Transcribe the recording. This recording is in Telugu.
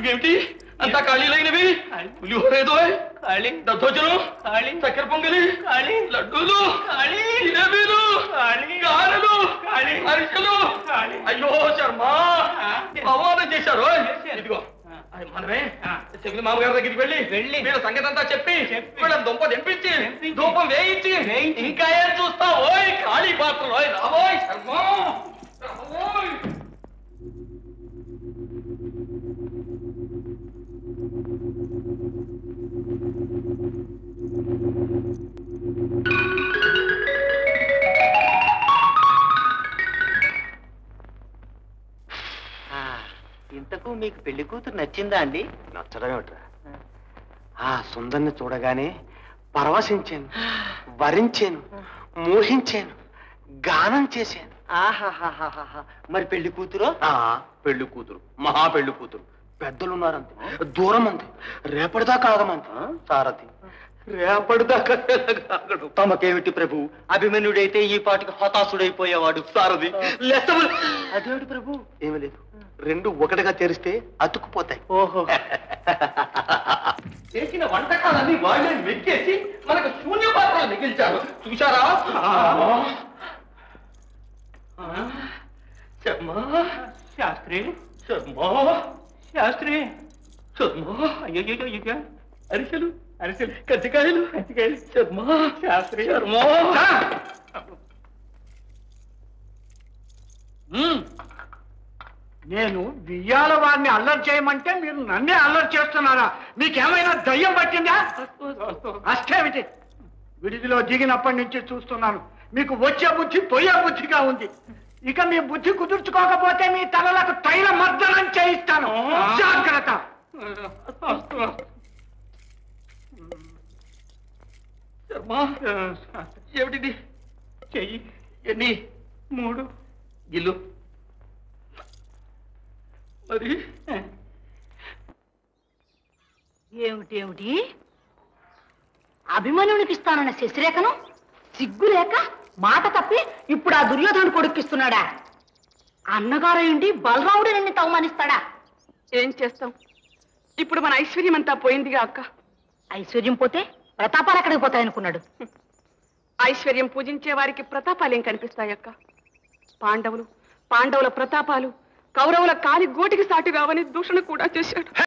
ఇవేమిటి అంతా ఖాళీలైనవి పులిహోర ఏదో ఖాళీ దద్దోజనం ఖాళీ చక్కెర పొంగలి ఖాళీ లడ్డూలు ఖాళీ జిలేబీలు ఖాళీ గారెలు ఖాళీ అరిసెలు ఖాళీ అయ్యో శర్మ ఆ. అవమానం చేశారు చేశారు. ఇదిగో ఆ. అది మనమే ఆ. చెగులు మామగారి దగ్గరికి వెళ్ళి వెళ్ళి. వీళ్ళ సంగతి అంతా చెప్పి చెప్పి. వీళ్ళ దుంప తెంపించి తెంపించి. ధూపం వేయించి వేయించి. ఇంకా ఏం చూస్తావు ఓయ్ ఖాళీ పాత్రలు ఓయ్ రాబోయ్ శర్మ రాబోయ్ ఇంతకు మీకు పెళ్లి కూతురు నచ్చిందా అండి నచ్చడమేట్రా ఆ సుందర్ని చూడగానే పరవశించాను వరించాను మోహించాను గానం చేశాను ఆహాహాహాహా మరి పెళ్లి కూతురు ఆ పెళ్లి కూతురు మహా పెళ్లి కూతురు పెద్దలున్నారంతే దూరం అంతే రేపటిదాకా ఆగమంతే సారథి రేపటిదాకా ఆగడు తమకేమిటి ప్రభు అభిమన్యుడైతే ఈ పాటికి హతాశుడైపోయేవాడు సారథి లెక్కలు అదేమిటి ప్రభు ఏమీ లేదు రెండు ఒకటిగా తెరిస్తే అతుక్కుపోతాయి ఓహో చేసిన వంటకాలన్నీ వాళ్ళే మెక్కేసి మనకు శూన్య పాత్రలు మిగిల్చారు చూశారా శర్మ శాస్త్రి శర్మ శాస్త్రి శర్మ అయ్యో అయ్యో అరిసెలు అరిసెలు కజ్జికాయలు కజ్జికాయలు శర్మ శాస్త్రి శర్మ నేను బియ్యాల వారిని అల్లరి చేయమంటే మీరు నన్నే అల్లరి చేస్తున్నారా మీకేమైనా దయ్యం పట్టిందా అష్టేమిటి విడిదిలో దిగినప్పటి నుంచి చూస్తున్నాను మీకు వచ్చే బుద్ధి పోయే బుద్ధిగా ఉంది ఇక మీ బుద్ధి కుదుర్చుకోకపోతే మీ తలలకు తైల మర్దనం చేయిస్తాను జాగ్రత్త శర్మ ఏమిటిది చెయ్యి ఎన్ని మూడు గిల్లు మరి ఏమిటి ఏమిటి అభిమన్యునికి ఇస్తానన్న శశిరేఖను సిగ్గు లేక మాట తప్పి ఇప్పుడు ఆ దుర్యోధనుడు కొడుక్కిస్తున్నాడా అన్నగారేంటి బలరాముడు నిన్ను అవమానిస్తాడా ఏం చేస్తాం ఇప్పుడు మన ఐశ్వర్యం అంతా పోయిందిగా అక్క ఐశ్వర్యం పోతే ప్రతాపాలు ఎక్కడికి పోతాయనుకున్నాడు ఐశ్వర్యం పూజించే వారికి ప్రతాపాలేం కనిపిస్తాయి అక్క పాండవులు పాండవుల ప్రతాపాలు కౌరవుల కాలి గోటికి సాటి కావని దూషణ కూడా చేశాడు